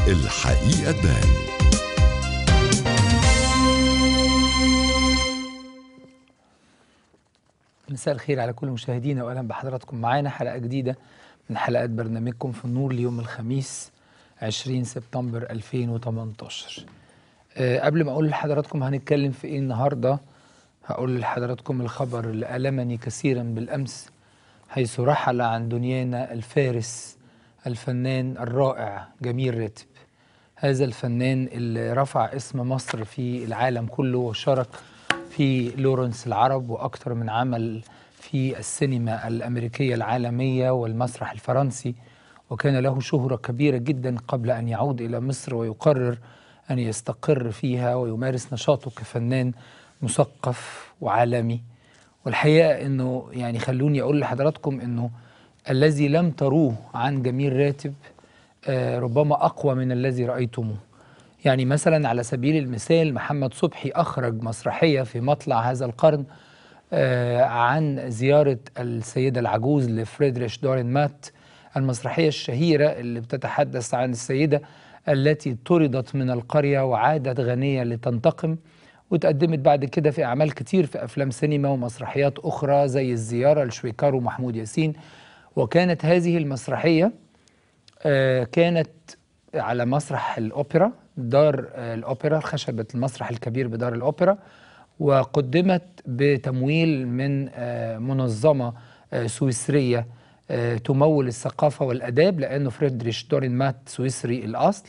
الحقيقة تبان مساء الخير على كل مشاهدينا واهلا بحضراتكم معانا حلقه جديده من حلقات برنامجكم في النور ليوم الخميس 20 سبتمبر 2018 أه قبل ما اقول لحضراتكم هنتكلم في ايه النهارده هقول لحضراتكم الخبر اللي ألمني كثيرا بالأمس حيث رحل عن دنيانا الفارس الفنان الرائع جميل راتب هذا الفنان اللي رفع اسم مصر في العالم كله وشارك في لورنس العرب وأكثر من عمل في السينما الأمريكية العالمية والمسرح الفرنسي وكان له شهرة كبيرة جدا قبل أن يعود إلى مصر ويقرر أن يستقر فيها ويمارس نشاطه كفنان مثقف وعالمي والحقيقة أنه يعني خلوني أقول لحضراتكم أنه الذي لم تروه عن جميل راتب آه ربما أقوى من الذي رأيتموه يعني مثلا على سبيل المثال محمد صبحي أخرج مسرحية في مطلع هذا القرن آه عن زيارة السيدة العجوز لفريدريش دورين مات المسرحية الشهيرة اللي بتتحدث عن السيدة التي طردت من القرية وعادت غنية لتنتقم وتقدمت بعد كده في أعمال كتير في أفلام سينما ومسرحيات أخرى زي الزيارة لشويكار ومحمود ياسين وكانت هذه المسرحية آه كانت على مسرح الأوبرا دار آه الأوبرا خشبة المسرح الكبير بدار الأوبرا وقدمت بتمويل من آه منظمة سويسرية تمول الثقافة والأداب لأنه فريدريش دورين مات سويسري الأصل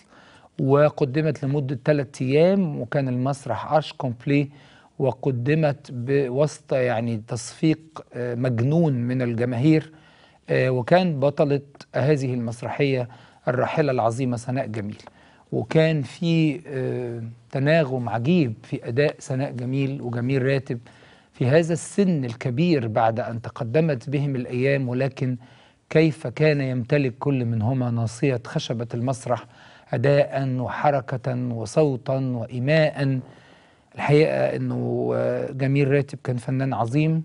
وقدمت لمدة ثلاثة أيام وكان المسرح أرش كومبلي وقدمت بوسط يعني تصفيق مجنون من الجماهير وكان بطلة هذه المسرحية الراحلة العظيمة سناء جميل وكان في تناغم عجيب في أداء سناء جميل وجميل راتب في هذا السن الكبير بعد أن تقدمت بهم الأيام ولكن كيف كان يمتلك كل منهما ناصية خشبة المسرح أداء وحركة وصوتا وإيماء الحقيقة أنه جميل راتب كان فنان عظيم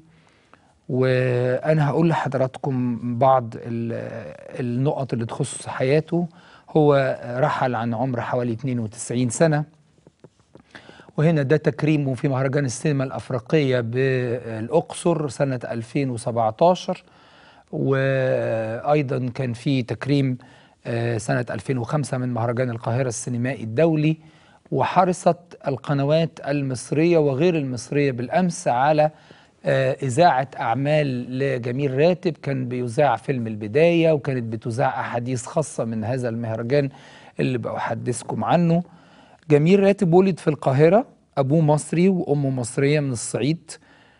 وأنا هقول لحضراتكم بعض النقط اللي تخص حياته هو رحل عن عمر حوالي 92 سنة وهنا ده تكريمه في مهرجان السينما الأفريقية بالأقصر سنة 2017 وأيضا كان في تكريم سنة 2005 من مهرجان القاهرة السينمائي الدولي وحرصت القنوات المصرية وغير المصرية بالأمس على إذاعة أعمال لجميل راتب كان بيذاع فيلم البداية وكانت بتذاع أحاديث خاصة من هذا المهرجان اللي بأحدثكم عنه جميل راتب ولد في القاهرة أبوه مصري وأمه مصرية من الصعيد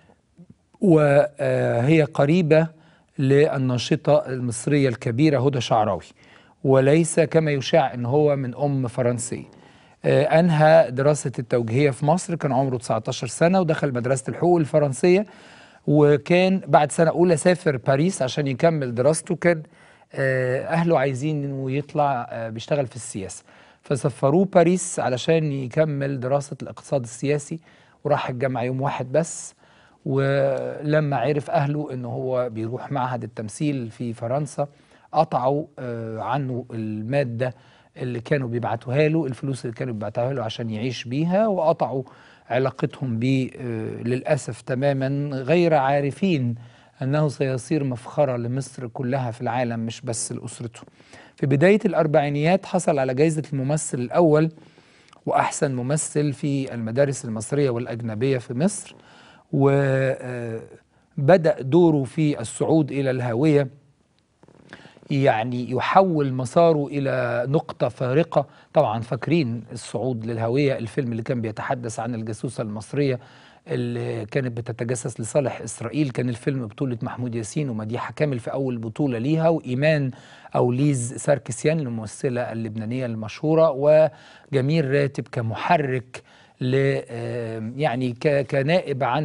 وهي قريبة للناشطة المصرية الكبيرة هدى شعراوي وليس كما يشاع ان هو من ام فرنسيه انهى دراسه التوجيهيه في مصر كان عمره 19 سنه ودخل مدرسه الحقوق الفرنسيه وكان بعد سنه اولى سافر باريس عشان يكمل دراسته كان اهله عايزين انه يطلع بيشتغل في السياسه فسفروه باريس علشان يكمل دراسه الاقتصاد السياسي وراح الجامعه يوم واحد بس ولما عرف اهله انه هو بيروح معهد التمثيل في فرنسا قطعوا عنه المادة اللي كانوا بيبعتوها له الفلوس اللي كانوا بيبعتوها له عشان يعيش بيها وقطعوا علاقتهم بيه للأسف تماما غير عارفين أنه سيصير مفخرة لمصر كلها في العالم مش بس لأسرته في بداية الأربعينيات حصل على جائزة الممثل الأول وأحسن ممثل في المدارس المصرية والأجنبية في مصر وبدأ دوره في الصعود إلى الهاوية يعني يحول مساره الى نقطه فارقه طبعا فاكرين الصعود للهويه الفيلم اللي كان بيتحدث عن الجاسوسه المصريه اللي كانت بتتجسس لصالح اسرائيل كان الفيلم بطوله محمود ياسين ومديحه كامل في اول بطوله ليها وايمان او ليز ساركسيان الممثله اللبنانيه المشهوره وجميل راتب كمحرك ل يعني كنائب عن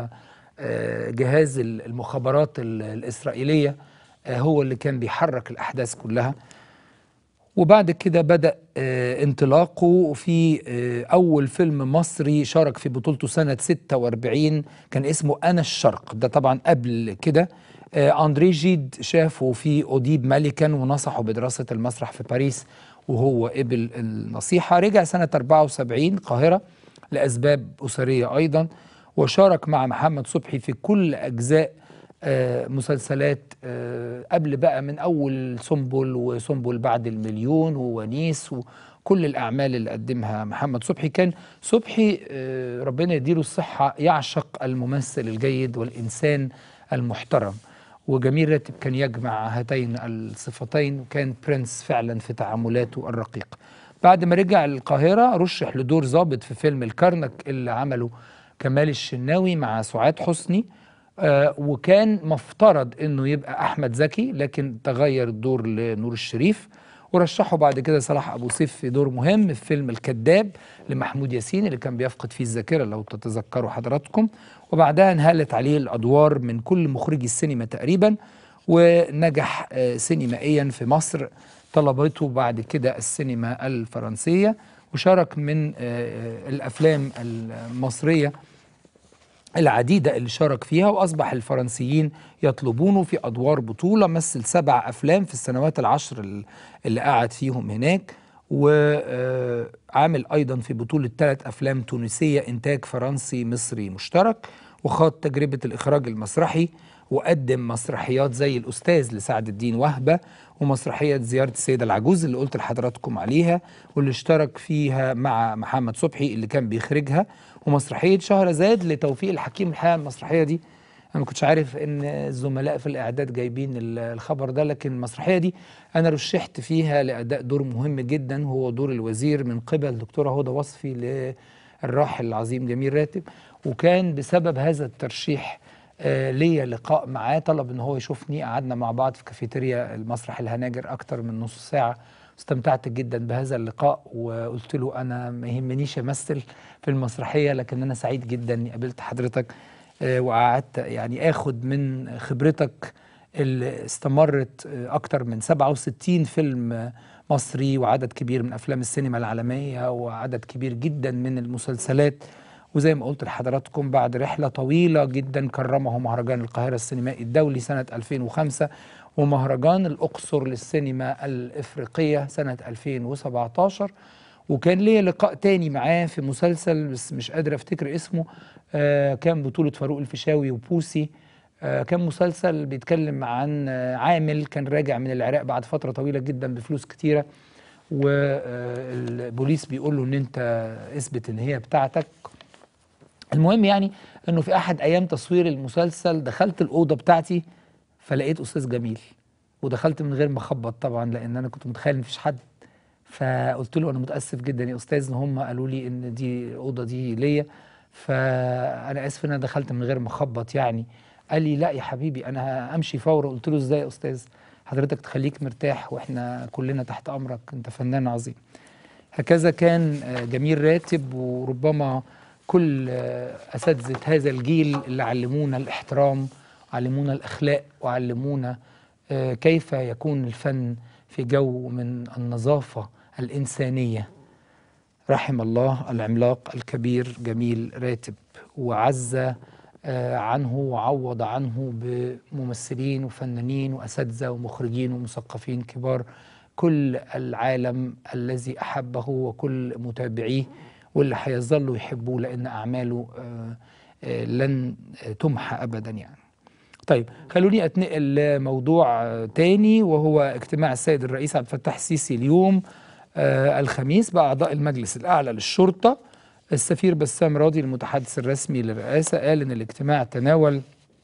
جهاز المخابرات الاسرائيليه هو اللي كان بيحرك الأحداث كلها وبعد كده بدأ انطلاقه في أول فيلم مصري شارك في بطولته سنة 46 كان اسمه أنا الشرق ده طبعا قبل كده أندري جيد شافه في أوديب ملكا ونصحه بدراسة المسرح في باريس وهو قبل النصيحة رجع سنة 74 القاهرة لأسباب أسرية أيضا وشارك مع محمد صبحي في كل أجزاء آه، مسلسلات آه، قبل بقى من أول سنبل وسنبل بعد المليون وونيس وكل الأعمال اللي قدمها محمد صبحي كان صبحي آه، ربنا يديله الصحة يعشق الممثل الجيد والإنسان المحترم وجميل راتب كان يجمع هاتين الصفتين وكان برنس فعلا في تعاملاته الرقيقة بعد ما رجع القاهرة رشح لدور ضابط في فيلم الكرنك اللي عمله كمال الشناوي مع سعاد حسني آه وكان مفترض انه يبقى احمد زكي لكن تغير الدور لنور الشريف ورشحه بعد كده صلاح ابو سيف في دور مهم في فيلم الكذاب لمحمود ياسين اللي كان بيفقد فيه الذاكره لو تتذكروا حضراتكم وبعدها انهالت عليه الادوار من كل مخرجي السينما تقريبا ونجح آه سينمائيا في مصر طلبته بعد كده السينما الفرنسيه وشارك من آه الافلام المصريه العديدة اللي شارك فيها وأصبح الفرنسيين يطلبونه في أدوار بطولة مثل سبع أفلام في السنوات العشر اللي قعد فيهم هناك وعامل أيضا في بطولة ثلاث أفلام تونسية إنتاج فرنسي مصري مشترك وخاض تجربة الإخراج المسرحي وقدم مسرحيات زي الأستاذ لسعد الدين وهبة ومسرحية زيارة السيدة العجوز اللي قلت لحضراتكم عليها واللي اشترك فيها مع محمد صبحي اللي كان بيخرجها ومسرحية شهرزاد لتوفيق الحكيم الحقيقة المسرحية دي أنا ما كنتش عارف إن الزملاء في الإعداد جايبين الخبر ده لكن المسرحية دي أنا رشحت فيها لأداء دور مهم جدا هو دور الوزير من قبل دكتورة هدى وصفي للراحل العظيم جميل راتب وكان بسبب هذا الترشيح آه ليا لقاء معاه طلب ان هو يشوفني قعدنا مع بعض في كافيتيريا المسرح الهناجر اكتر من نص ساعه استمتعت جدا بهذا اللقاء وقلت له انا ما يهمنيش امثل في المسرحيه لكن انا سعيد جدا اني قابلت حضرتك آه وقعدت يعني اخد من خبرتك اللي استمرت آه اكتر من 67 فيلم مصري وعدد كبير من افلام السينما العالميه وعدد كبير جدا من المسلسلات وزي ما قلت لحضراتكم بعد رحلة طويلة جدا كرمه مهرجان القاهرة السينمائي الدولي سنة 2005 ومهرجان الأقصر للسينما الإفريقية سنة 2017 وكان ليا لقاء تاني معاه في مسلسل بس مش قادر افتكر اسمه آه كان بطولة فاروق الفيشاوي وبوسي آه كان مسلسل بيتكلم عن آه عامل كان راجع من العراق بعد فترة طويلة جدا بفلوس كتيرة والبوليس بيقول له ان انت اثبت ان هي بتاعتك المهم يعني انه في احد ايام تصوير المسلسل دخلت الاوضه بتاعتي فلقيت استاذ جميل ودخلت من غير ما اخبط طبعا لان انا كنت متخيل ان مفيش حد فقلت له انا متاسف جدا يا استاذ ان هم قالوا لي ان دي الاوضه دي ليا فانا اسف ان انا دخلت من غير ما اخبط يعني قال لي لا يا حبيبي انا همشي فورا قلت له ازاي يا استاذ حضرتك تخليك مرتاح واحنا كلنا تحت امرك انت فنان عظيم هكذا كان جميل راتب وربما كل اساتذه هذا الجيل اللي علمونا الاحترام علمونا الاخلاق وعلمونا كيف يكون الفن في جو من النظافه الانسانيه رحم الله العملاق الكبير جميل راتب وعز عنه وعوض عنه بممثلين وفنانين واساتذه ومخرجين ومثقفين كبار كل العالم الذي احبه وكل متابعيه واللي هيظلوا يحبوه لان اعماله لن تمحى ابدا يعني. طيب خلوني اتنقل لموضوع تاني وهو اجتماع السيد الرئيس عبد الفتاح السيسي اليوم الخميس باعضاء المجلس الاعلى للشرطه السفير بسام راضي المتحدث الرسمي للرئاسه قال ان الاجتماع تناول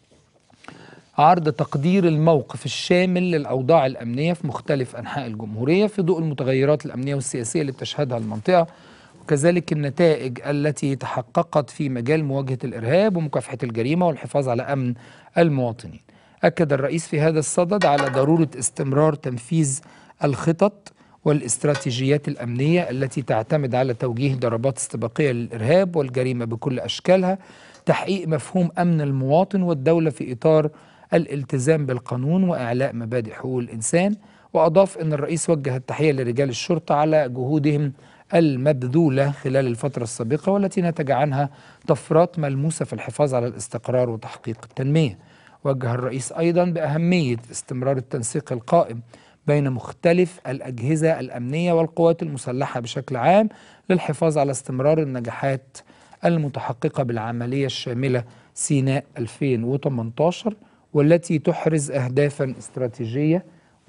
عرض تقدير الموقف الشامل للاوضاع الامنيه في مختلف انحاء الجمهوريه في ضوء المتغيرات الامنيه والسياسيه اللي بتشهدها المنطقه وكذلك النتائج التي تحققت في مجال مواجهه الارهاب ومكافحه الجريمه والحفاظ على امن المواطنين. اكد الرئيس في هذا الصدد على ضروره استمرار تنفيذ الخطط والاستراتيجيات الامنيه التي تعتمد على توجيه ضربات استباقيه للارهاب والجريمه بكل اشكالها، تحقيق مفهوم امن المواطن والدوله في اطار الالتزام بالقانون واعلاء مبادئ حقوق الانسان، واضاف ان الرئيس وجه التحيه لرجال الشرطه على جهودهم المبذولة خلال الفترة السابقة والتي نتج عنها طفرات ملموسة في الحفاظ على الاستقرار وتحقيق التنمية وجه الرئيس أيضا بأهمية استمرار التنسيق القائم بين مختلف الأجهزة الأمنية والقوات المسلحة بشكل عام للحفاظ على استمرار النجاحات المتحققة بالعملية الشاملة سيناء 2018 والتي تحرز أهدافا استراتيجية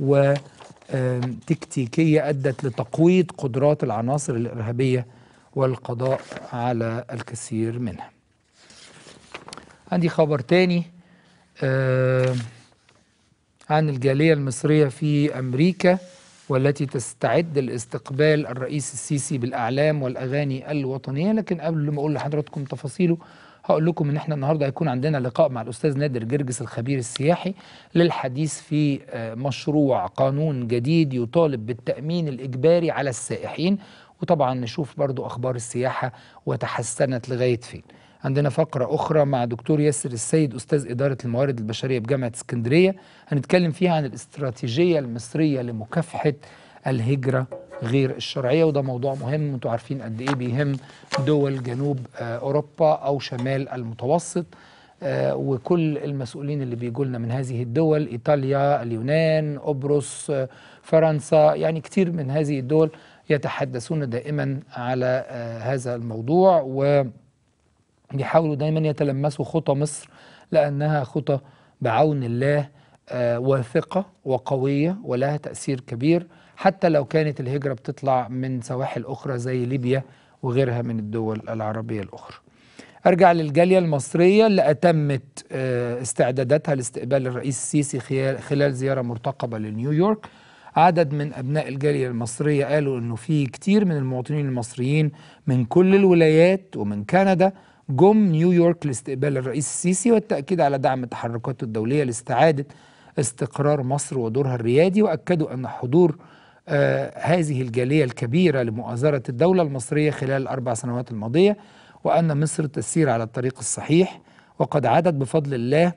وتكتيكية أدت لتقويض قدرات العناصر الإرهابية والقضاء على الكثير منها عندي خبر تاني عن الجالية المصرية في أمريكا والتي تستعد لاستقبال الرئيس السيسي بالأعلام والأغاني الوطنية لكن قبل ما أقول لحضراتكم تفاصيله هقول لكم ان احنا النهارده هيكون عندنا لقاء مع الاستاذ نادر جرجس الخبير السياحي للحديث في مشروع قانون جديد يطالب بالتامين الاجباري على السائحين وطبعا نشوف برضو اخبار السياحه وتحسنت لغايه فين عندنا فقرة أخرى مع دكتور ياسر السيد أستاذ إدارة الموارد البشرية بجامعة اسكندرية هنتكلم فيها عن الاستراتيجية المصرية لمكافحة الهجرة غير الشرعية وده موضوع مهم انتوا عارفين قد إيه بيهم دول جنوب أوروبا أو شمال المتوسط وكل المسؤولين اللي بيجوا لنا من هذه الدول إيطاليا اليونان أبرص فرنسا يعني كتير من هذه الدول يتحدثون دائما على هذا الموضوع و بيحاولوا دايما يتلمسوا خطى مصر لأنها خطى بعون الله آه واثقة وقوية ولها تأثير كبير حتى لو كانت الهجرة بتطلع من سواحل أخرى زي ليبيا وغيرها من الدول العربية الأخرى أرجع للجالية المصرية اللي أتمت آه استعداداتها لاستقبال الرئيس السيسي خلال زيارة مرتقبة لنيويورك عدد من أبناء الجالية المصرية قالوا أنه في كتير من المواطنين المصريين من كل الولايات ومن كندا جم نيويورك لاستقبال الرئيس السيسي والتأكيد على دعم التحركات الدولية لاستعادة استقرار مصر ودورها الريادي وأكدوا أن حضور آه هذه الجالية الكبيرة لمؤازرة الدولة المصرية خلال الأربع سنوات الماضية وأن مصر تسير على الطريق الصحيح وقد عادت بفضل الله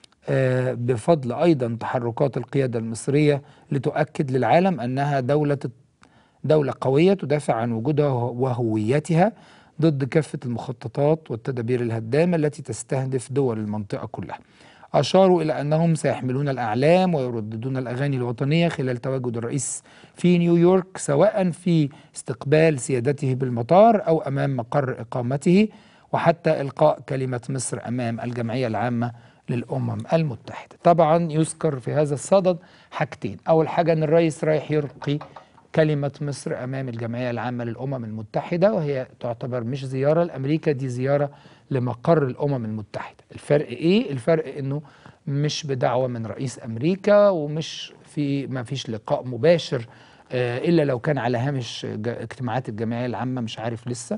آه بفضل أيضا تحركات القيادة المصرية لتؤكد للعالم أنها دولة دولة قوية تدافع عن وجودها وهويتها ضد كافة المخططات والتدابير الهدامة التي تستهدف دول المنطقة كلها أشاروا إلى أنهم سيحملون الأعلام ويرددون الأغاني الوطنية خلال تواجد الرئيس في نيويورك سواء في استقبال سيادته بالمطار أو أمام مقر إقامته وحتى إلقاء كلمة مصر أمام الجمعية العامة للأمم المتحدة طبعا يذكر في هذا الصدد حاجتين أول حاجة أن الرئيس رايح يلقي كلمة مصر أمام الجمعية العامة للأمم المتحدة وهي تعتبر مش زيارة لأمريكا دي زيارة لمقر الأمم المتحدة الفرق إيه؟ الفرق إنه مش بدعوة من رئيس أمريكا ومش في ما فيش لقاء مباشر آه إلا لو كان على هامش اجتماعات الجمعية العامة مش عارف لسه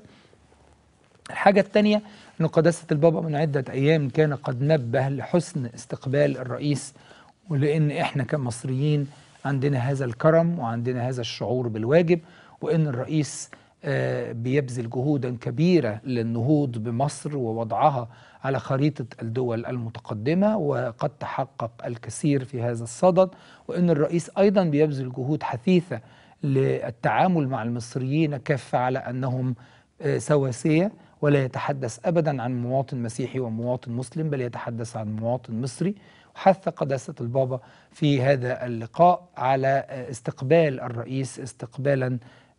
الحاجة الثانية أن قداسة البابا من عدة أيام كان قد نبه لحسن استقبال الرئيس ولأن إحنا كمصريين عندنا هذا الكرم وعندنا هذا الشعور بالواجب وان الرئيس بيبذل جهودا كبيره للنهوض بمصر ووضعها على خريطه الدول المتقدمه وقد تحقق الكثير في هذا الصدد وان الرئيس ايضا بيبذل جهود حثيثه للتعامل مع المصريين كافه على انهم سواسيه ولا يتحدث ابدا عن مواطن مسيحي ومواطن مسلم بل يتحدث عن مواطن مصري حث قداسة البابا في هذا اللقاء على استقبال الرئيس استقبالا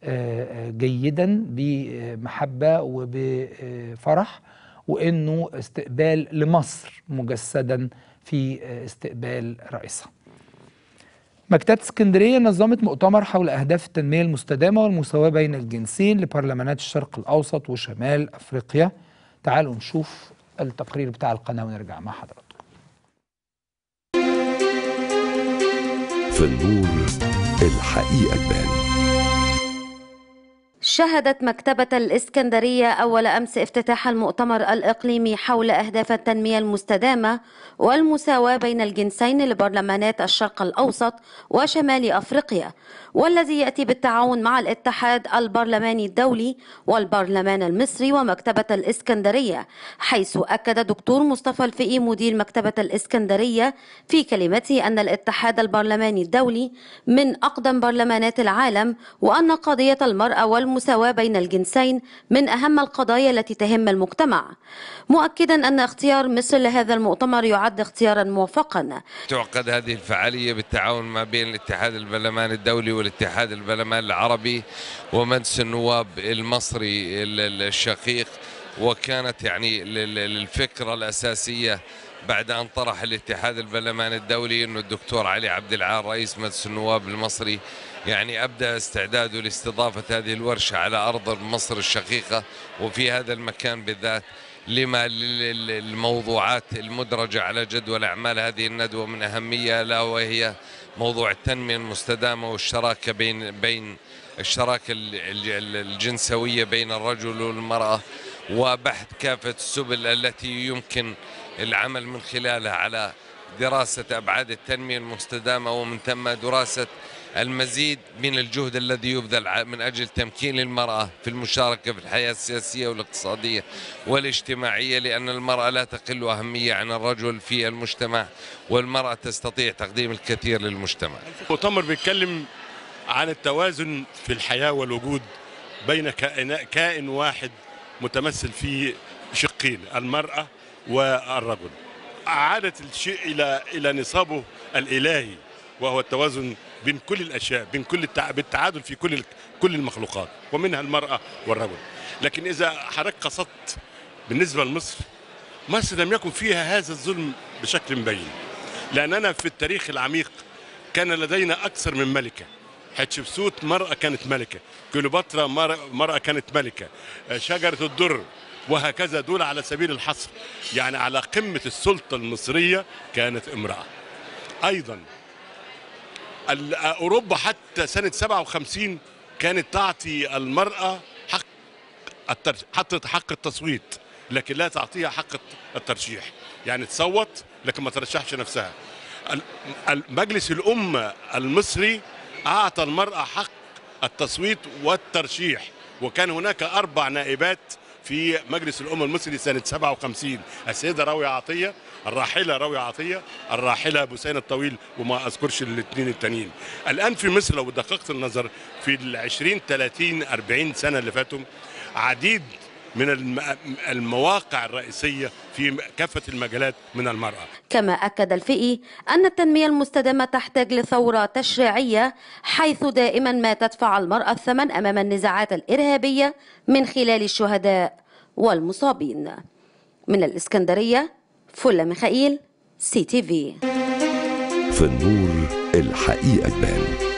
جيدا بمحبة وبفرح وانه استقبال لمصر مجسدا في استقبال رئيسها مكتبة اسكندرية نظمت مؤتمر حول أهداف التنمية المستدامة والمساواة بين الجنسين لبرلمانات الشرق الأوسط وشمال أفريقيا تعالوا نشوف التقرير بتاع القناة ونرجع مع حضراتكم في النور الحقيقة تبان شهدت مكتبة الإسكندرية أول أمس افتتاح المؤتمر الإقليمي حول أهداف التنمية المستدامة والمساواة بين الجنسين لبرلمانات الشرق الأوسط وشمال أفريقيا والذي يأتي بالتعاون مع الاتحاد البرلماني الدولي والبرلمان المصري ومكتبة الإسكندرية حيث أكد دكتور مصطفى الفقي مدير مكتبة الإسكندرية في كلمته أن الاتحاد البرلماني الدولي من أقدم برلمانات العالم وأن قضية المرأة والمساواة والمساواة بين الجنسين من أهم القضايا التي تهم المجتمع مؤكدا أن اختيار مصر لهذا المؤتمر يعد اختيارا موفقا تعقد هذه الفعالية بالتعاون ما بين الاتحاد البرلماني الدولي والاتحاد البرلماني العربي ومجلس النواب المصري الشقيق وكانت يعني الفكرة الأساسية بعد أن طرح الاتحاد البرلماني الدولي أنه الدكتور علي عبد العال رئيس مجلس النواب المصري يعني أبدأ استعداده لاستضافة هذه الورشة على أرض مصر الشقيقة وفي هذا المكان بالذات لما الموضوعات المدرجة على جدول أعمال هذه الندوة من أهمية لا وهي موضوع التنمية المستدامة والشراكة بين بين الشراكة الجنسوية بين الرجل والمرأة وبحث كافة السبل التي يمكن العمل من خلالها على دراسة أبعاد التنمية المستدامة ومن ثم دراسة المزيد من الجهد الذي يبذل من أجل تمكين المرأة في المشاركة في الحياة السياسية والاقتصادية والاجتماعية لأن المرأة لا تقل أهمية عن الرجل في المجتمع والمرأة تستطيع تقديم الكثير للمجتمع المؤتمر بيتكلم عن التوازن في الحياة والوجود بين كائن واحد متمثل في شقين المرأة والرجل أعادت الشيء إلى إلى نصابه الإلهي وهو التوازن بين كل الاشياء بين كل التع... بالتعادل في كل كل المخلوقات ومنها المراه والرجل لكن اذا حضرتك قصدت بالنسبه لمصر مصر لم يكن فيها هذا الظلم بشكل مبين لاننا في التاريخ العميق كان لدينا اكثر من ملكه حتشبسوت مرأة كانت ملكة كليوباترا مرأة كانت ملكة شجرة الدر وهكذا دول على سبيل الحصر يعني على قمة السلطة المصرية كانت امرأة أيضا اوروبا حتى سنه 57 كانت تعطي المراه حق الترش... حطت حق التصويت لكن لا تعطيها حق الترشيح يعني تصوت لكن ما ترشحش نفسها مجلس الامه المصري اعطى المراه حق التصويت والترشيح وكان هناك اربع نائبات في مجلس الامه المصري سنه 57 السيده راويه عطيه الراحله راويه عطيه الراحله بوسين الطويل وما اذكرش الاثنين التانيين الان في مصر لو دققت النظر في ال 20 30 40 سنه اللي فاتوا عديد من المواقع الرئيسية في كافة المجالات من المرأة كما أكد الفئي أن التنمية المستدامة تحتاج لثورة تشريعية حيث دائما ما تدفع المرأة الثمن أمام النزاعات الإرهابية من خلال الشهداء والمصابين من الإسكندرية فل ميخائيل سي تي في في النور الحقيقة تبان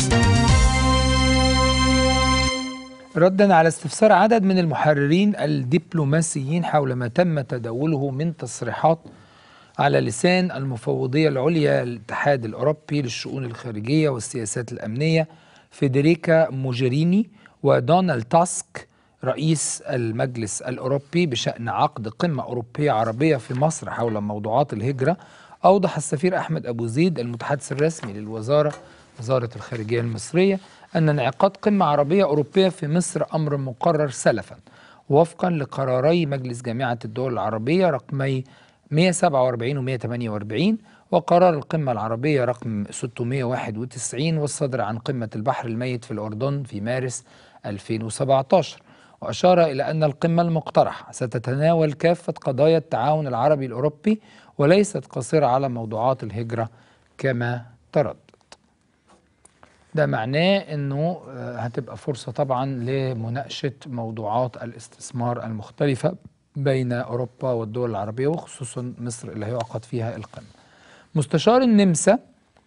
ردا على استفسار عدد من المحررين الدبلوماسيين حول ما تم تداوله من تصريحات على لسان المفوضية العليا للاتحاد الأوروبي للشؤون الخارجية والسياسات الأمنية فيدريكا موجيريني ودونالد تاسك رئيس المجلس الأوروبي بشأن عقد قمة أوروبية عربية في مصر حول موضوعات الهجرة أوضح السفير أحمد أبو زيد المتحدث الرسمي للوزارة وزارة الخارجية المصرية أن انعقاد قمة عربية أوروبية في مصر أمر مقرر سلفا وفقا لقراري مجلس جامعة الدول العربية رقمي 147 و 148 وقرار القمة العربية رقم 691 والصدر عن قمة البحر الميت في الأردن في مارس 2017 وأشار إلى أن القمة المقترحة ستتناول كافة قضايا التعاون العربي الأوروبي وليست قصيرة على موضوعات الهجرة كما تردد ده معناه أنه هتبقى فرصة طبعا لمناقشة موضوعات الاستثمار المختلفة بين أوروبا والدول العربية وخصوصا مصر اللي هيعقد فيها القمة مستشار النمسا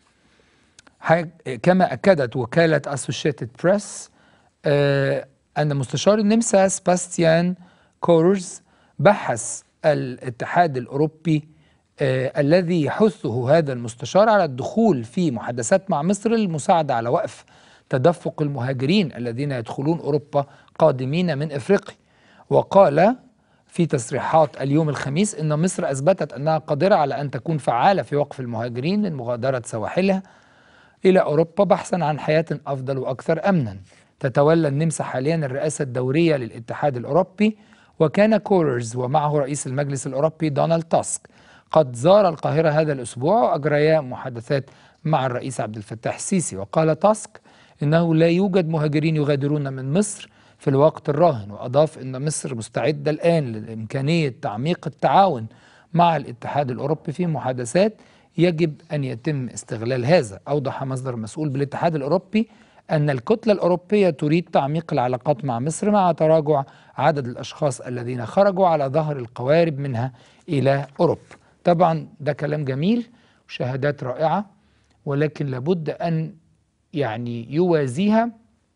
كما أكدت وكالة أسوشيتد بريس أن مستشار النمسا سباستيان كورز بحث الاتحاد الأوروبي آه الذي يحثه هذا المستشار على الدخول في محادثات مع مصر للمساعدة على وقف تدفق المهاجرين الذين يدخلون أوروبا قادمين من إفريقيا وقال في تصريحات اليوم الخميس أن مصر أثبتت أنها قادرة على أن تكون فعالة في وقف المهاجرين من مغادرة سواحلها إلى أوروبا بحثا عن حياة أفضل وأكثر أمنا تتولى النمسا حاليا الرئاسة الدورية للاتحاد الأوروبي وكان كوررز ومعه رئيس المجلس الأوروبي دونالد تاسك قد زار القاهرة هذا الأسبوع وأجريا محادثات مع الرئيس عبد الفتاح السيسي وقال تاسك إنه لا يوجد مهاجرين يغادرون من مصر في الوقت الراهن وأضاف أن مصر مستعدة الآن لإمكانية تعميق التعاون مع الاتحاد الأوروبي في محادثات يجب أن يتم استغلال هذا أوضح مصدر مسؤول بالاتحاد الأوروبي أن الكتلة الأوروبية تريد تعميق العلاقات مع مصر مع تراجع عدد الأشخاص الذين خرجوا على ظهر القوارب منها إلى أوروبا طبعا ده كلام جميل وشهادات رائعة ولكن لابد أن يعني يوازيها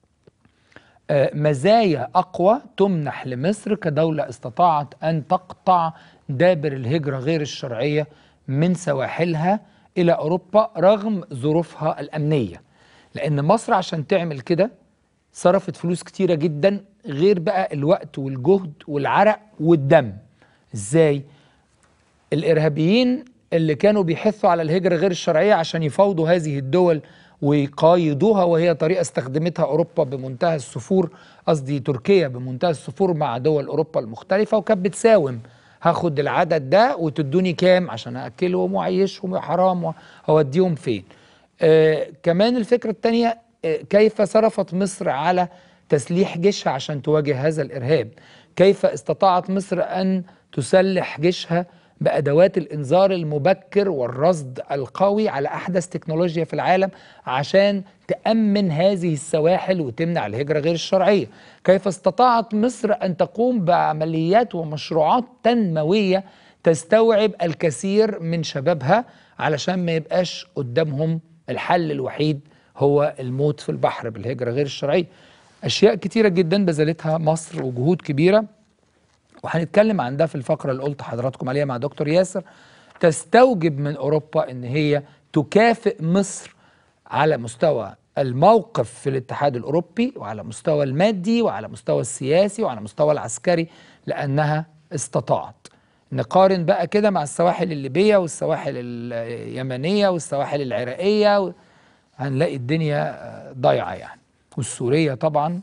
آه، مزايا أقوى تمنح لمصر كدولة استطاعت أن تقطع دابر الهجرة غير الشرعية من سواحلها إلى أوروبا رغم ظروفها الأمنية لأن مصر عشان تعمل كده صرفت فلوس كتيرة جدا غير بقى الوقت والجهد والعرق والدم إزاي؟ الإرهابيين اللي كانوا بيحثوا على الهجرة غير الشرعية عشان يفاوضوا هذه الدول ويقايضوها وهي طريقة استخدمتها أوروبا بمنتهى السفور قصدي تركيا بمنتهى السفور مع دول أوروبا المختلفة وكانت بتساوم هاخد العدد ده وتدوني كام عشان أأكلهم وأعيشهم يا حرام وأوديهم فين آه كمان الفكرة التانية آه كيف صرفت مصر على تسليح جيشها عشان تواجه هذا الإرهاب كيف استطاعت مصر أن تسلح جيشها بأدوات الإنذار المبكر والرصد القوي على أحدث تكنولوجيا في العالم عشان تأمن هذه السواحل وتمنع الهجرة غير الشرعية كيف استطاعت مصر أن تقوم بعمليات ومشروعات تنموية تستوعب الكثير من شبابها علشان ما يبقاش قدامهم الحل الوحيد هو الموت في البحر بالهجرة غير الشرعية أشياء كتيرة جدا بذلتها مصر وجهود كبيرة وهنتكلم عن ده في الفقرة اللي قلت حضراتكم عليها مع دكتور ياسر تستوجب من أوروبا أن هي تكافئ مصر على مستوى الموقف في الاتحاد الأوروبي وعلى مستوى المادي وعلى مستوى السياسي وعلى مستوى العسكري لأنها استطاعت نقارن بقى كده مع السواحل الليبية والسواحل اليمنية والسواحل العراقية و... هنلاقي الدنيا ضايعة يعني والسورية طبعا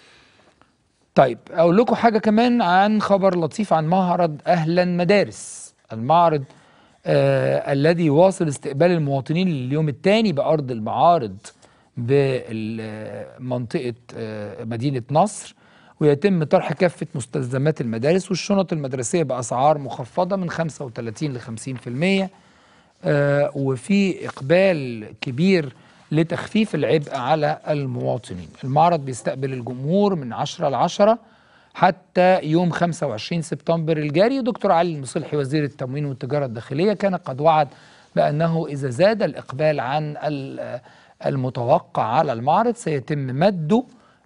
طيب اقول لكم حاجه كمان عن خبر لطيف عن معرض اهلا مدارس المعرض آه الذي يواصل استقبال المواطنين لليوم الثاني بارض المعارض بمنطقه آه مدينه نصر ويتم طرح كافه مستلزمات المدارس والشنط المدرسيه باسعار مخفضه من 35 ل 50% آه وفي اقبال كبير لتخفيف العبء على المواطنين المعرض بيستقبل الجمهور من 10 ل 10 حتى يوم 25 سبتمبر الجاري دكتور علي المصلحي وزير التموين والتجارة الداخلية كان قد وعد بأنه إذا زاد الإقبال عن المتوقع على المعرض سيتم مده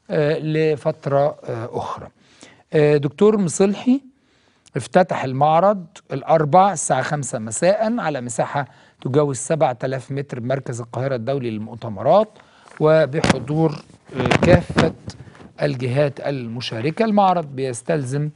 لفترة أخرى دكتور مصلحي افتتح المعرض الأربع الساعة 5 مساء على مساحة تجاوز 7000 متر بمركز القاهرة الدولي للمؤتمرات وبحضور كافة الجهات المشاركة المعرض بيستلزم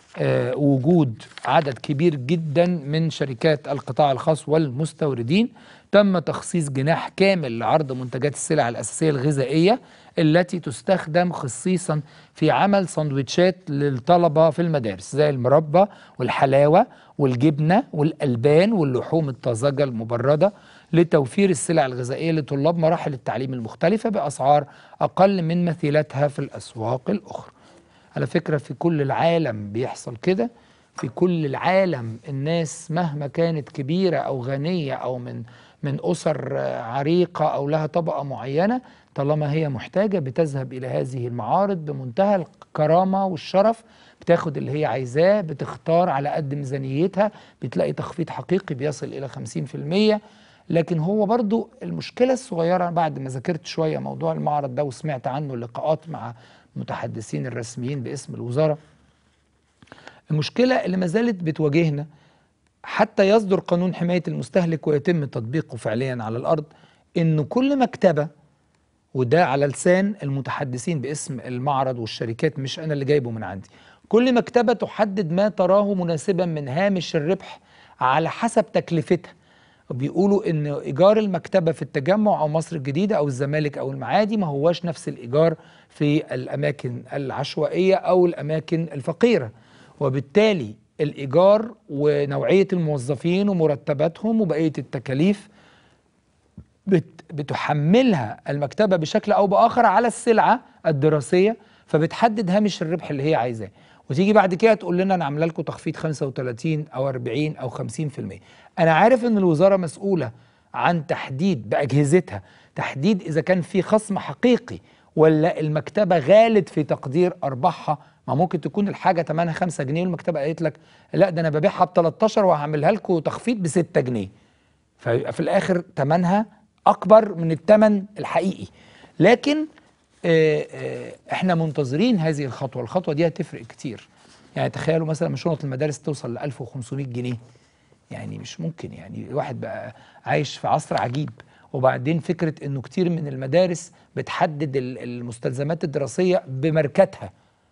وجود عدد كبير جدا من شركات القطاع الخاص والمستوردين تم تخصيص جناح كامل لعرض منتجات السلع الأساسية الغذائية التي تستخدم خصيصا في عمل سندوتشات للطلبة في المدارس زي المربى والحلاوة والجبنة والألبان واللحوم الطازجة المبردة لتوفير السلع الغذائية لطلاب مراحل التعليم المختلفة بأسعار أقل من مثيلتها في الأسواق الأخرى على فكرة في كل العالم بيحصل كده في كل العالم الناس مهما كانت كبيرة أو غنية أو من من أسر عريقة أو لها طبقة معينة طالما هي محتاجة بتذهب إلى هذه المعارض بمنتهى الكرامة والشرف بتاخد اللي هي عايزاه بتختار على قد ميزانيتها بتلاقي تخفيض حقيقي بيصل إلى 50% لكن هو برضو المشكلة الصغيرة بعد ما ذاكرت شوية موضوع المعرض ده وسمعت عنه لقاءات مع متحدثين الرسميين باسم الوزارة المشكلة اللي ما زالت بتواجهنا حتى يصدر قانون حماية المستهلك ويتم تطبيقه فعليا على الأرض إن كل مكتبة وده على لسان المتحدثين باسم المعرض والشركات مش أنا اللي جايبه من عندي كل مكتبة تحدد ما تراه مناسبا من هامش الربح على حسب تكلفتها بيقولوا ان ايجار المكتبه في التجمع او مصر الجديده او الزمالك او المعادي ما هواش نفس الايجار في الاماكن العشوائيه او الاماكن الفقيره وبالتالي الايجار ونوعيه الموظفين ومرتباتهم وبقيه التكاليف بت بتحملها المكتبه بشكل او باخر على السلعه الدراسيه فبتحدد هامش الربح اللي هي عايزاه وتيجي بعد كده تقول لنا انا عامله لكم تخفيض 35 او 40 او 50% انا عارف ان الوزاره مسؤوله عن تحديد باجهزتها تحديد اذا كان في خصم حقيقي ولا المكتبه غالت في تقدير ارباحها ما ممكن تكون الحاجه ثمنها 5 جنيه والمكتبه قالت لك لا ده انا ببيعها ب 13 وهعملها لكم تخفيض ب 6 جنيه فيبقى في الاخر ثمنها اكبر من الثمن الحقيقي لكن آه، آه، احنا منتظرين هذه الخطوه الخطوه دي هتفرق كتير يعني تخيلوا مثلا مش شنط المدارس توصل ل 1500 جنيه يعني مش ممكن يعني الواحد بقى عايش في عصر عجيب وبعدين فكره انه كتير من المدارس بتحدد ال- المستلزمات الدراسيه بماركتها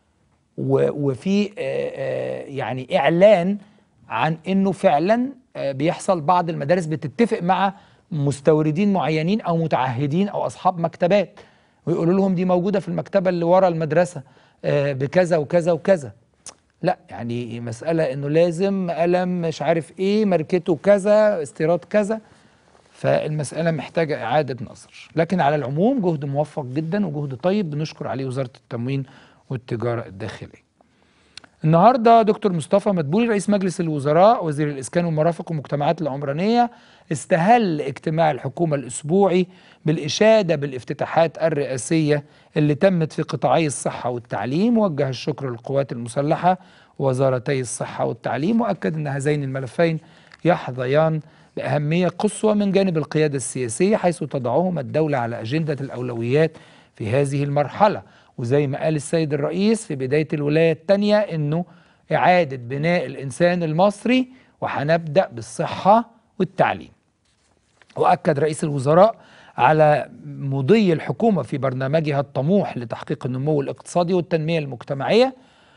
و- وفي آه، آه، يعني اعلان عن انه فعلا آه، بيحصل بعض المدارس بتتفق مع مستوردين معينين او متعهدين او اصحاب مكتبات ويقولوا لهم دي موجوده في المكتبه اللي ورا المدرسه آه، بكذا وكذا وكذا لا يعني مساله انه لازم قلم مش عارف ايه ماركته كذا استيراد كذا فالمسألة محتاجة إعادة نظر لكن على العموم جهد موفق جدا وجهد طيب بنشكر عليه وزارة التموين والتجارة الداخلية النهاردة دكتور مصطفى مدبولي رئيس مجلس الوزراء وزير الإسكان والمرافق والمجتمعات العمرانية استهل اجتماع الحكومة الأسبوعي بالإشادة بالافتتاحات الرئاسية اللي تمت في قطاعي الصحة والتعليم وجه الشكر للقوات المسلحة ووزارتي الصحة والتعليم وأكد أن هذين الملفين يحظيان بأهمية قصوى من جانب القيادة السياسية حيث تضعهما الدولة على أجندة الأولويات في هذه المرحلة وزي ما قال السيد الرئيس في بداية الولاية الثانية أنه إعادة بناء الإنسان المصري وهنبدأ بالصحة والتعليم وأكد رئيس الوزراء على مضي الحكومة في برنامجها الطموح لتحقيق النمو الاقتصادي والتنمية المجتمعية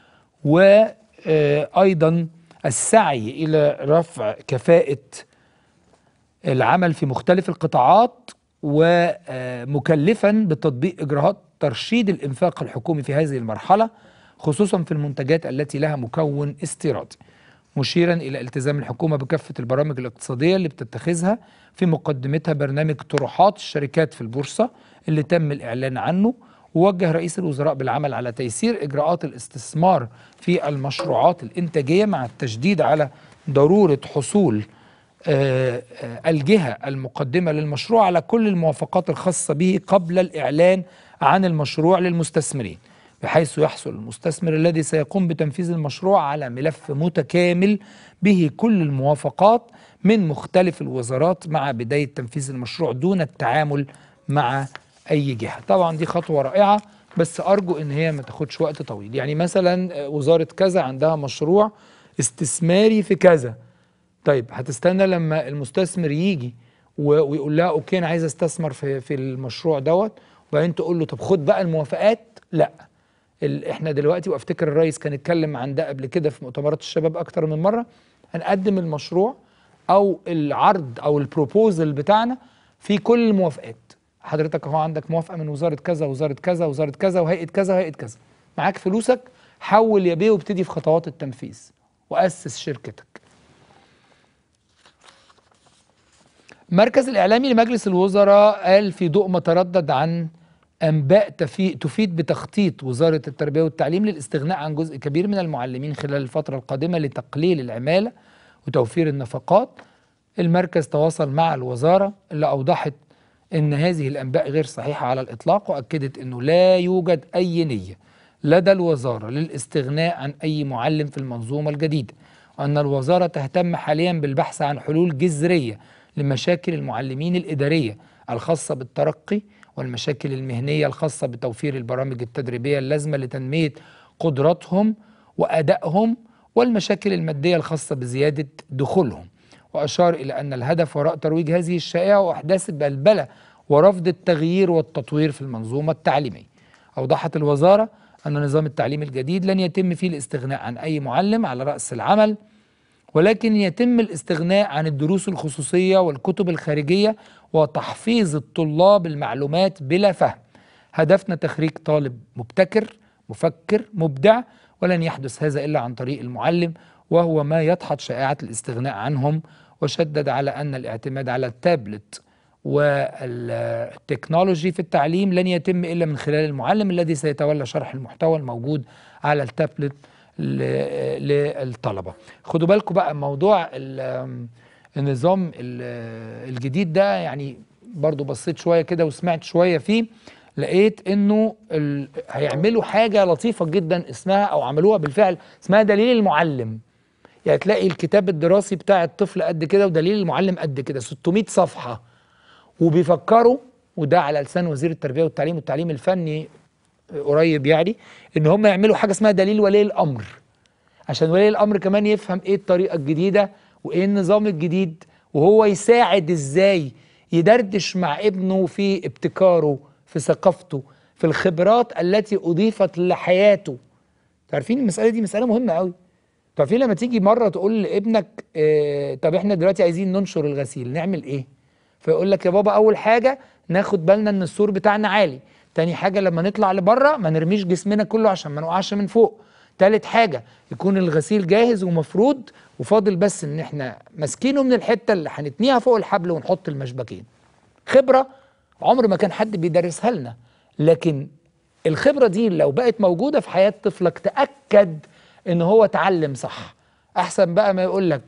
وأيضا السعي إلى رفع كفاءة العمل في مختلف القطاعات ومكلفا بتطبيق اجراءات ترشيد الانفاق الحكومي في هذه المرحله خصوصا في المنتجات التي لها مكون استيرادي مشيرا الى التزام الحكومه بكافه البرامج الاقتصاديه اللي بتتخذها في مقدمتها برنامج طروحات الشركات في البورصه اللي تم الاعلان عنه ووجه رئيس الوزراء بالعمل على تيسير اجراءات الاستثمار في المشروعات الانتاجيه مع التشديد على ضروره حصول آه، آه، الجهة المقدمة للمشروع على كل الموافقات الخاصة به قبل الإعلان عن المشروع للمستثمرين بحيث يحصل المستثمر الذي سيقوم بتنفيذ المشروع على ملف متكامل به كل الموافقات من مختلف الوزارات مع بداية تنفيذ المشروع دون التعامل مع أي جهة طبعا دي خطوة رائعة بس أرجو إن هي ما تاخدش وقت طويل يعني مثلا آه، وزارة كذا عندها مشروع استثماري في كذا طيب هتستنى لما المستثمر يجي و- ويقول لها اوكي انا عايز استثمر في في المشروع دوت وبعدين تقول له طب خد بقى الموافقات لا ال- احنا دلوقتي وافتكر الرئيس كان اتكلم عن ده قبل كده في مؤتمرات الشباب اكتر من مره هنقدم المشروع او العرض او البروبوزل بتاعنا في كل الموافقات حضرتك اهو عندك موافقه من وزاره كذا وزاره كذا وزاره كذا وهيئه كذا وهيئه كذا معاك فلوسك حول يا بيه وابتدي في خطوات التنفيذ واسس شركتك مركز الإعلامي لمجلس الوزراء قال في ضوء ما تردد عن أنباء تفي- تفيد بتخطيط وزارة التربية والتعليم للاستغناء عن جزء كبير من المعلمين خلال الفترة القادمة لتقليل العمالة وتوفير النفقات المركز تواصل مع الوزارة اللي أوضحت أن هذه الأنباء غير صحيحة على الإطلاق وأكدت أنه لا يوجد أي نية لدى الوزارة للاستغناء عن أي معلم في المنظومة الجديدة وأن الوزارة تهتم حاليا بالبحث عن حلول جذرية لمشاكل المعلمين الإدارية الخاصة بالترقي والمشاكل المهنية الخاصة بتوفير البرامج التدريبية اللازمة لتنمية قدراتهم وأدائهم والمشاكل المادية الخاصة بزيادة دخولهم وأشار إلى أن الهدف وراء ترويج هذه الشائعة وإحداث البلبلة ورفض التغيير والتطوير في المنظومة التعليمية أوضحت الوزارة أن نظام التعليم الجديد لن يتم فيه الاستغناء عن أي معلم على رأس العمل ولكن يتم الاستغناء عن الدروس الخصوصية والكتب الخارجية وتحفيظ الطلاب المعلومات بلا فهم هدفنا تخريج طالب مبتكر مفكر مبدع ولن يحدث هذا إلا عن طريق المعلم وهو ما يدحض شائعة الاستغناء عنهم وشدد على أن الاعتماد على التابلت والتكنولوجي في التعليم لن يتم الا من خلال المعلم الذي سيتولى شرح المحتوى الموجود على التابلت ل- للطلبه. خدوا بالكم بقى موضوع ال- النظام ال- الجديد ده يعني برضو بصيت شويه كده وسمعت شويه فيه لقيت انه ال- هيعملوا حاجه لطيفه جدا اسمها او عملوها بالفعل اسمها دليل المعلم. يعني تلاقي الكتاب الدراسي بتاع الطفل قد كده ودليل المعلم قد كده 600 صفحه وبيفكروا وده على لسان وزير التربيه والتعليم والتعليم الفني قريب يعني ان هم يعملوا حاجه اسمها دليل ولي الامر عشان ولي الامر كمان يفهم ايه الطريقه الجديده وايه النظام الجديد وهو يساعد ازاي يدردش مع ابنه في ابتكاره في ثقافته في الخبرات التي اضيفت لحياته عارفين المساله دي مساله مهمه قوي عارفين لما تيجي مره تقول لابنك اه طب احنا دلوقتي عايزين ننشر الغسيل نعمل ايه فيقول لك يا بابا اول حاجه ناخد بالنا ان السور بتاعنا عالي تاني حاجه لما نطلع لبره ما نرميش جسمنا كله عشان ما نقعش من فوق تالت حاجه يكون الغسيل جاهز ومفروض وفاضل بس ان احنا ماسكينه من الحته اللي هنتنيها فوق الحبل ونحط المشبكين خبره عمر ما كان حد بيدرسها لنا لكن الخبره دي لو بقت موجوده في حياه طفلك تاكد ان هو اتعلم صح احسن بقى ما يقول لك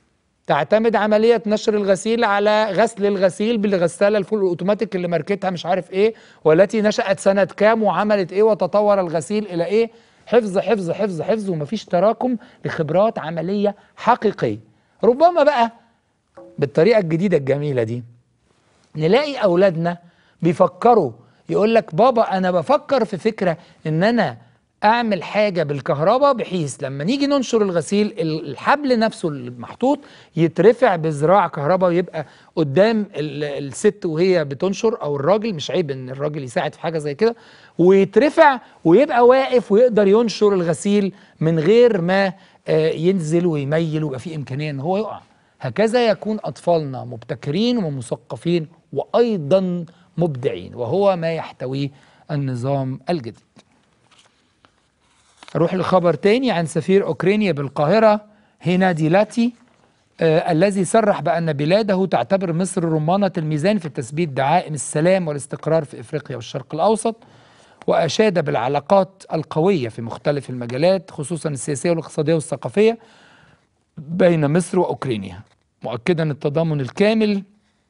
تعتمد عملية نشر الغسيل على غسل الغسيل بالغسالة الفول الأوتوماتيك اللي ماركتها مش عارف إيه والتي نشأت سنة كام وعملت إيه وتطور الغسيل إلى إيه حفظ حفظ حفظ حفظ ومفيش تراكم لخبرات عملية حقيقية ربما بقى بالطريقة الجديدة الجميلة دي نلاقي أولادنا بيفكروا يقول لك بابا أنا بفكر في فكرة إن أنا اعمل حاجه بالكهرباء بحيث لما نيجي ننشر الغسيل ال- الحبل نفسه المحطوط يترفع بذراع كهرباء ويبقى قدام ال- الست وهي بتنشر او الراجل مش عيب ان الراجل يساعد في حاجه زي كده ويترفع ويبقى واقف ويقدر ينشر الغسيل من غير ما آه، ينزل ويميل ويبقى في امكانيه ان هو يقع هكذا يكون اطفالنا مبتكرين ومثقفين وايضا مبدعين وهو ما يحتويه النظام الجديد اروح لخبر تاني عن سفير اوكرانيا بالقاهره هينادي لاتي آه الذي صرح بان بلاده تعتبر مصر رمانه الميزان في تثبيت دعائم السلام والاستقرار في افريقيا والشرق الاوسط واشاد بالعلاقات القويه في مختلف المجالات خصوصا السياسيه والاقتصاديه والثقافيه بين مصر واوكرانيا مؤكدا التضامن الكامل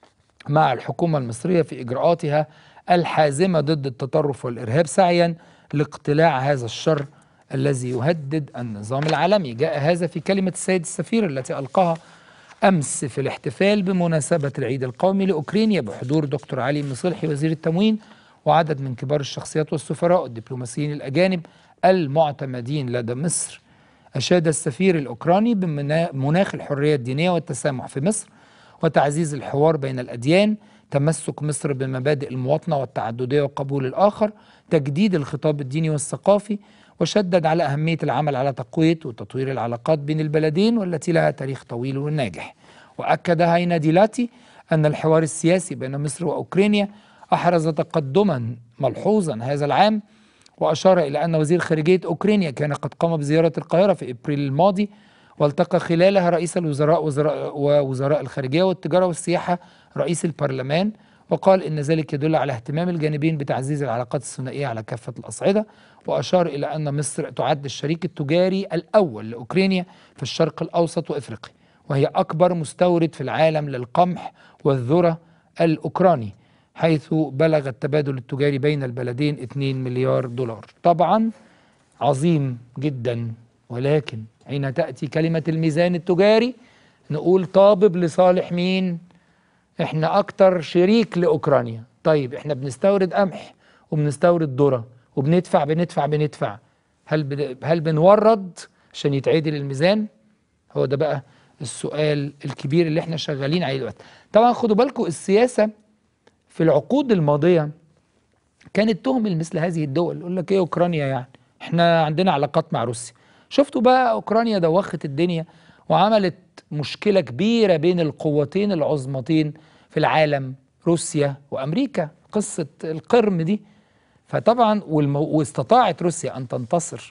مع الحكومه المصريه في اجراءاتها الحازمه ضد التطرف والارهاب سعيا لاقتلاع هذا الشر الذي يهدد النظام العالمي جاء هذا في كلمة السيد السفير التي ألقاها أمس في الاحتفال بمناسبة العيد القومي لأوكرانيا بحضور دكتور علي مصلحي وزير التموين وعدد من كبار الشخصيات والسفراء والدبلوماسيين الأجانب المعتمدين لدى مصر أشاد السفير الأوكراني بمناخ الحرية الدينية والتسامح في مصر وتعزيز الحوار بين الأديان تمسك مصر بمبادئ المواطنة والتعددية وقبول الآخر تجديد الخطاب الديني والثقافي وشدد على أهمية العمل على تقوية وتطوير العلاقات بين البلدين والتي لها تاريخ طويل وناجح وأكد هاينا ديلاتي أن الحوار السياسي بين مصر وأوكرانيا أحرز تقدما ملحوظا هذا العام وأشار إلى أن وزير خارجية أوكرانيا كان قد قام بزيارة القاهرة في إبريل الماضي والتقى خلالها رئيس الوزراء وزراء ووزراء الخارجية والتجارة والسياحة رئيس البرلمان وقال إن ذلك يدل على اهتمام الجانبين بتعزيز العلاقات الثنائية على كافة الأصعدة وأشار إلى أن مصر تعد الشريك التجاري الأول لأوكرانيا في الشرق الأوسط وإفريقيا وهي أكبر مستورد في العالم للقمح والذرة الأوكراني حيث بلغ التبادل التجاري بين البلدين 2 مليار دولار طبعا عظيم جدا ولكن حين تأتي كلمة الميزان التجاري نقول طابب لصالح مين احنا اكتر شريك لاوكرانيا طيب احنا بنستورد قمح وبنستورد ذره وبندفع بندفع بندفع هل بن... هل بنورد عشان يتعدل الميزان هو ده بقى السؤال الكبير اللي احنا شغالين عليه دلوقتي طبعا خدوا بالكم السياسه في العقود الماضيه كانت تهمل مثل هذه الدول يقول لك ايه اوكرانيا يعني احنا عندنا علاقات مع روسيا شفتوا بقى اوكرانيا دوخت الدنيا وعملت مشكله كبيره بين القوتين العظمتين في العالم روسيا وامريكا قصه القرم دي فطبعا والمو... واستطاعت روسيا ان تنتصر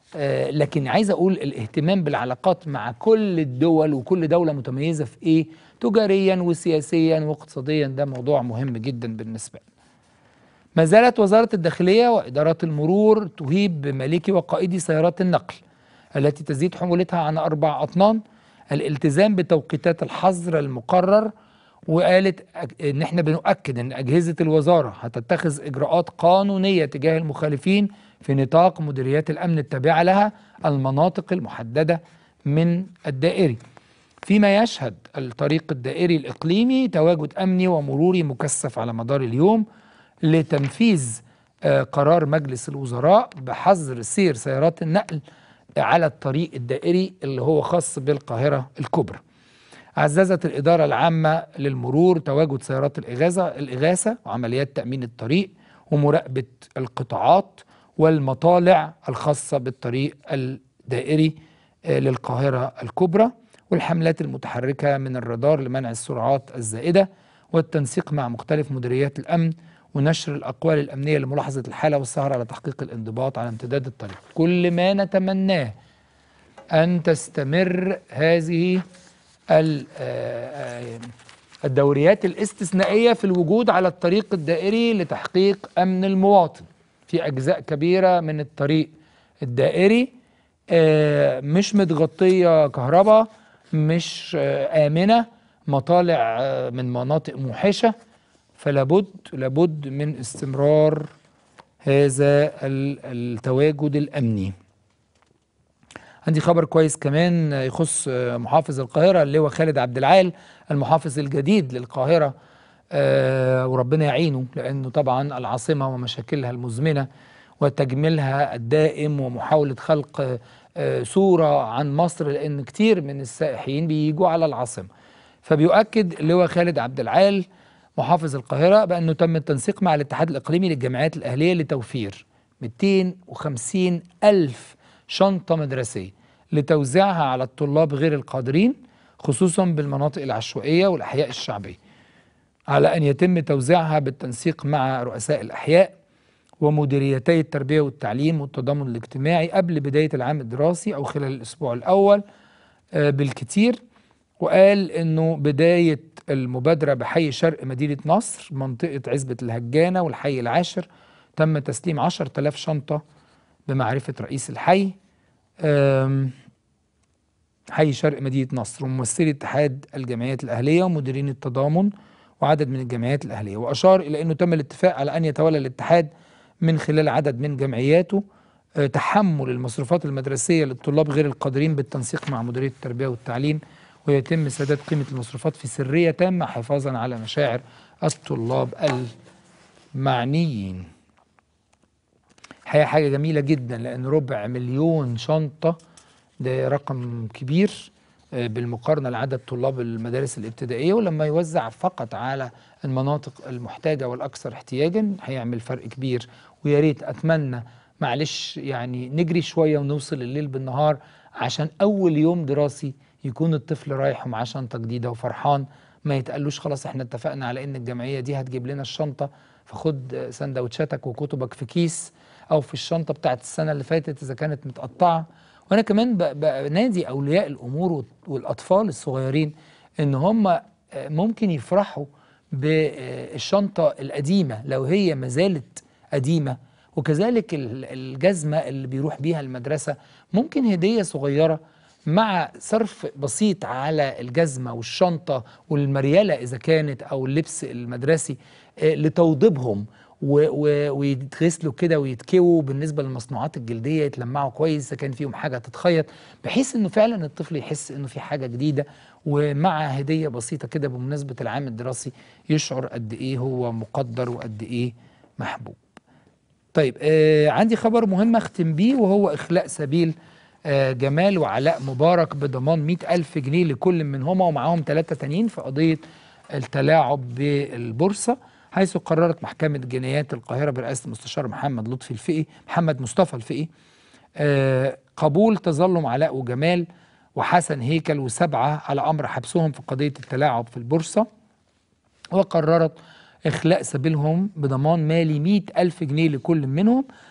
آه، لكن عايز اقول الاهتمام بالعلاقات مع كل الدول وكل دوله متميزه في ايه تجاريا وسياسيا واقتصاديا ده موضوع مهم جدا بالنسبه لنا ما زالت وزارة الداخلية وإدارات المرور تهيب بمالكي وقائدي سيارات النقل التي تزيد حمولتها عن أربع أطنان الالتزام بتوقيتات الحظر المقرر وقالت أك- إن إحنا بنؤكد إن أجهزة الوزارة هتتخذ إجراءات قانونية تجاه المخالفين في نطاق مديريات الأمن التابعة لها المناطق المحددة من الدائري فيما يشهد الطريق الدائري الإقليمي تواجد أمني ومروري مكثف على مدار اليوم لتنفيذ آه، قرار مجلس الوزراء بحظر سير سيارات النقل على الطريق الدائري اللي هو خاص بالقاهرة الكبرى عززت الإدارة العامة للمرور تواجد سيارات الإغاثة الإغاثة وعمليات تأمين الطريق ومراقبة القطاعات والمطالع الخاصة بالطريق الدائري آه، للقاهرة الكبرى والحملات المتحركة من الرادار لمنع السرعات الزائدة والتنسيق مع مختلف مديريات الأمن ونشر الأقوال الأمنية لملاحظة الحالة والسهر على تحقيق الانضباط على امتداد الطريق كل ما نتمناه أن تستمر هذه ال- آه، آه، الدوريات الاستثنائية في الوجود على الطريق الدائري لتحقيق أمن المواطن في أجزاء كبيرة من الطريق الدائري آه، مش متغطية كهرباء مش آه، آمنة مطالع آه، من مناطق موحشة فلابد لابد من استمرار هذا ال- التواجد الأمني عندي خبر كويس كمان يخص محافظ القاهرة اللي هو خالد عبد العال المحافظ الجديد للقاهرة آه، وربنا يعينه لأنه طبعا العاصمة ومشاكلها المزمنة وتجميلها الدائم ومحاولة خلق آه، صورة عن مصر لأن كتير من السائحين بيجوا على العاصمة فبيؤكد اللي هو خالد عبد العال محافظ القاهرة بأنه تم التنسيق مع الاتحاد الإقليمي للجامعات الأهلية لتوفير 250 ألف شنطة مدرسية لتوزيعها على الطلاب غير القادرين خصوصا بالمناطق العشوائية والأحياء الشعبية على أن يتم توزيعها بالتنسيق مع رؤساء الأحياء ومديريتي التربية والتعليم والتضامن الاجتماعي قبل بداية العام الدراسي أو خلال الأسبوع الأول آه، بالكتير وقال انه بدايه المبادره بحي شرق مدينه نصر منطقه عزبه الهجانه والحي العاشر تم تسليم 10000 شنطه بمعرفه رئيس الحي آم، حي شرق مدينه نصر وممثلي اتحاد الجمعيات الاهليه ومديرين التضامن وعدد من الجمعيات الاهليه واشار الى انه تم الاتفاق على ان يتولى الاتحاد من خلال عدد من جمعياته آه، تحمل المصروفات المدرسيه للطلاب غير القادرين بالتنسيق مع مديريه التربيه والتعليم ويتم سداد قيمه المصروفات في سريه تامه حفاظا على مشاعر الطلاب المعنيين. الحقيقه حاجه جميله جدا لان ربع مليون شنطه ده رقم كبير آه، بالمقارنه لعدد طلاب المدارس الابتدائيه ولما يوزع فقط على المناطق المحتاجه والاكثر احتياجا هيعمل فرق كبير ويا ريت اتمنى معلش يعني نجري شويه ونوصل الليل بالنهار عشان اول يوم دراسي يكون الطفل رايح ومعاه شنطه جديده وفرحان ما يتقالوش خلاص احنا اتفقنا على ان الجمعيه دي هتجيب لنا الشنطه فخد سندوتشاتك وكتبك في كيس او في الشنطه بتاعت السنه اللي فاتت اذا كانت متقطعه وانا كمان ب- بنادي اولياء الامور وال- والاطفال الصغيرين ان هم آه، ممكن يفرحوا بالشنطه القديمه لو هي ما زالت قديمه وكذلك ال- الجزمه اللي بيروح بيها المدرسه ممكن هديه صغيره مع صرف بسيط على الجزمه والشنطه والمرياله اذا كانت او اللبس المدرسي آه، لتوضيبهم و- و- ويتغسلوا كده ويتكووا بالنسبه للمصنوعات الجلديه يتلمعوا كويس اذا كان فيهم حاجه تتخيط بحيث انه فعلا الطفل يحس انه في حاجه جديده ومع هديه بسيطه كده بمناسبه العام الدراسي يشعر قد ايه هو مقدر وقد ايه محبوب. طيب آه عندي خبر مهم اختم بيه وهو اخلاء سبيل آه جمال وعلاء مبارك بضمان مئة ألف جنيه لكل منهما ومعاهم ثلاثة تانيين في قضية التلاعب بالبورصة حيث قررت محكمة جنايات القاهرة برئاسة المستشار محمد لطفي الفقي محمد مصطفى الفقي آه قبول تظلم علاء وجمال وحسن هيكل وسبعة على أمر حبسهم في قضية التلاعب في البورصة وقررت إخلاء سبيلهم بضمان مالي مئة ألف جنيه لكل منهم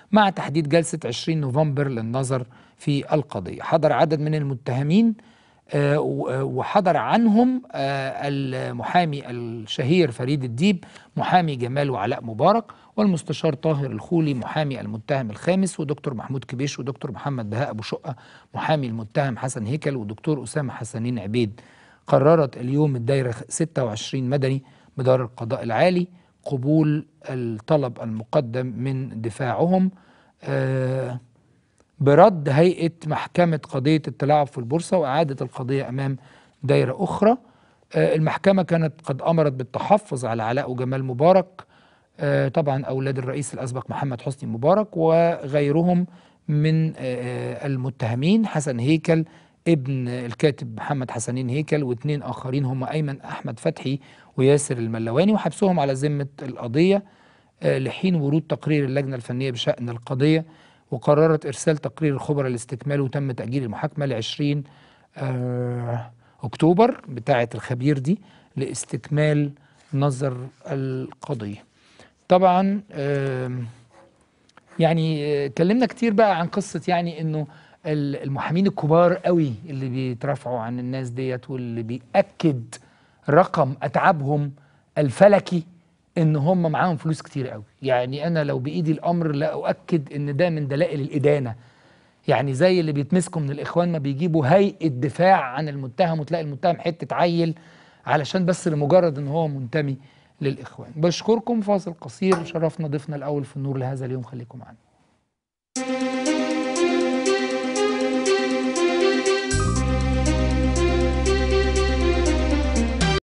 مع تحديد جلسة 20 نوفمبر للنظر في القضية حضر عدد من المتهمين آه، و- وحضر عنهم آه، المحامي الشهير فريد الديب محامي جمال وعلاء مبارك والمستشار طاهر الخولي محامي المتهم الخامس ودكتور محمود كبيش ودكتور محمد بهاء ابو شقه محامي المتهم حسن هيكل ودكتور اسامه حسنين عبيد قررت اليوم الدائره 26 مدني بدار القضاء العالي قبول الطلب المقدم من دفاعهم آه برد هيئة محكمة قضية التلاعب في البورصة وإعادة القضية أمام دائرة أخرى آه، المحكمة كانت قد أمرت بالتحفظ على علاء وجمال مبارك آه، طبعا أولاد الرئيس الأسبق محمد حسني مبارك وغيرهم من آه، المتهمين حسن هيكل ابن الكاتب محمد حسنين هيكل واثنين آخرين هم أيمن أحمد فتحي وياسر الملواني وحبسهم على ذمة القضية آه، لحين ورود تقرير اللجنة الفنية بشأن القضية وقررت إرسال تقرير الخبراء لاستكماله وتم تأجيل المحاكمة ل 20 آه، أكتوبر بتاعة الخبير دي لاستكمال نظر القضية طبعا آم، يعني آه، اتكلمنا كتير بقى عن قصة يعني انه ال- المحامين الكبار قوي اللي بيترافعوا عن الناس ديت واللي بيأكد رقم أتعابهم الفلكي ان هم معاهم فلوس كتير قوي يعني انا لو بايدي الامر لا اؤكد ان ده من دلائل الادانه يعني زي اللي بيتمسكوا من الاخوان ما بيجيبوا هيئه دفاع عن المتهم وتلاقي المتهم حته عيل علشان بس لمجرد ان هو منتمي للاخوان بشكركم فاصل قصير شرفنا ضيفنا الاول في النور لهذا اليوم خليكم معنا